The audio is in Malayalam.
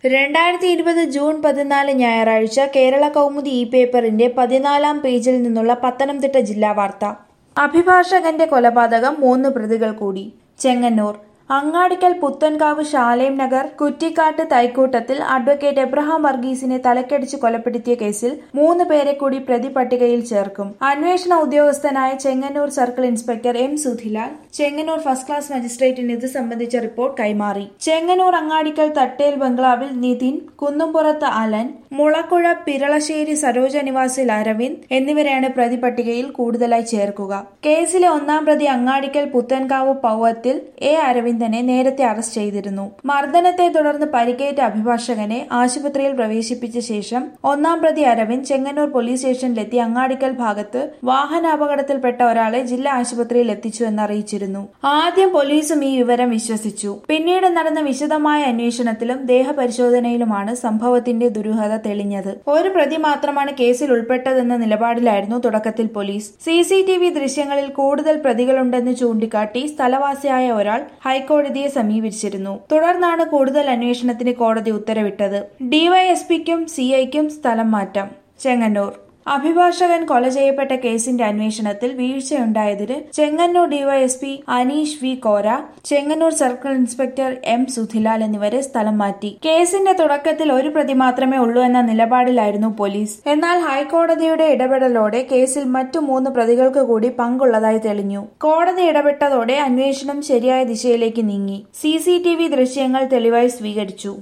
രണ്ടായിരത്തി ഇരുപത് ജൂൺ പതിനാല് ഞായറാഴ്ച കേരള കൗമുദി ഇ പേപ്പറിന്റെ പതിനാലാം പേജിൽ നിന്നുള്ള പത്തനംതിട്ട ജില്ലാ വാർത്ത അഭിഭാഷകന്റെ കൊലപാതകം മൂന്ന് പ്രതികൾ കൂടി ചെങ്ങന്നൂർ അങ്ങാടിക്കൽ പുത്തൻകാവ് ശാലേം നഗർ കുറ്റിക്കാട്ട് തൈക്കൂട്ടത്തിൽ അഡ്വക്കേറ്റ് എബ്രഹാം വർഗീസിനെ തലക്കടിച്ച് കൊലപ്പെടുത്തിയ കേസിൽ മൂന്ന് പേരെ കൂടി പ്രതി പട്ടികയിൽ ചേർക്കും അന്വേഷണ ഉദ്യോഗസ്ഥനായ Chengannur circle inspector M Sudhilal Chengannur first class മജിസ്ട്രേറ്റിന് ഇത് സംബന്ധിച്ച റിപ്പോർട്ട് കൈമാറി ചെങ്ങന്നൂർ അങ്ങാടിക്കൽ തട്ടേൽ ബംഗ്ലാവിൽ നിതിൻ കുന്നുംപുറത്ത് അലൻ മുളക്കുഴ പിരളശ്ശേരി സരോജ നിവാസിൽ അരവിന്ദ് എന്നിവരെയാണ് പ്രതി പട്ടികയിൽ കൂടുതലായി ചേർക്കുക കേസിലെ ഒന്നാം പ്രതി അങ്ങാടിക്കൽ പുത്തൻകാവ് പൗവത്തിൽ എ അരവിന്ദനെ നേരത്തെ അറസ്റ്റ് ചെയ്തിരുന്നു മർദ്ദനത്തെ തുടർന്ന് പരിക്കേറ്റ അഭിഭാഷകനെ ആശുപത്രിയിൽ പ്രവേശിപ്പിച്ച ശേഷം ഒന്നാം പ്രതി അരവിന്ദ് ചെങ്ങന്നൂർ പോലീസ് സ്റ്റേഷനിലെത്തി അങ്ങാടിക്കൽ ഭാഗത്ത് വാഹനാപകടത്തിൽപ്പെട്ട ഒരാളെ ജില്ലാ ആശുപത്രിയിൽ എത്തിച്ചു എന്നറിയിച്ചിരുന്നു ആദ്യം പോലീസും ഈ വിവരം വിശ്വസിച്ചു പിന്നീട് നടന്ന വിശദമായ അന്വേഷണത്തിലും ദേഹപരിശോധനയിലുമാണ് സംഭവത്തിന്റെ ദുരൂഹത തെളിഞ്ഞത് ഒരു പ്രതി മാത്രമാണ് കേസിൽ ഉൾപ്പെട്ടതെന്ന നിലപാടിലായിരുന്നു തുടക്കത്തിൽ police C C T V ദൃശ്യങ്ങളിൽ കൂടുതൽ പ്രതികളുണ്ടെന്ന് ചൂണ്ടിക്കാട്ടി സ്ഥലവാസിയായ ഒരാൾ ഹൈക്കോടതിയെ സമീപിച്ചിരുന്നു തുടർന്നാണ് കൂടുതൽ അന്വേഷണത്തിന് കോടതി ഉത്തരവിട്ടത് ഡിവൈഎസ്പിക്കും സിഐക്കും സ്ഥലം മാറ്റം ചെങ്ങന്നൂർ അഭിഭാഷകൻ കൊല ചെയ്യപ്പെട്ട കേസിന്റെ അന്വേഷണത്തിൽ വീഴ്ചയുണ്ടായതിന് Chengannur DYSP Aneesh V Kora Chengannur circle inspector M Sudhilal എന്നിവരെ സ്ഥലം മാറ്റി കേസിന്റെ തുടക്കത്തിൽ ഒരു പ്രതി മാത്രമേ ഉള്ളൂ എന്ന നിലപാടിലായിരുന്നു പോലീസ് എന്നാൽ ഹൈക്കോടതിയുടെ ഇടപെടലോടെ കേസിൽ മറ്റു മൂന്ന് പ്രതികൾക്ക് കൂടി പങ്കുള്ളതായി തെളിഞ്ഞു കോടതി ഇടപെട്ടതോടെ അന്വേഷണം ശരിയായ ദിശയിലേക്ക് നീങ്ങി സി ദൃശ്യങ്ങൾ തെളിവായി സ്വീകരിച്ചു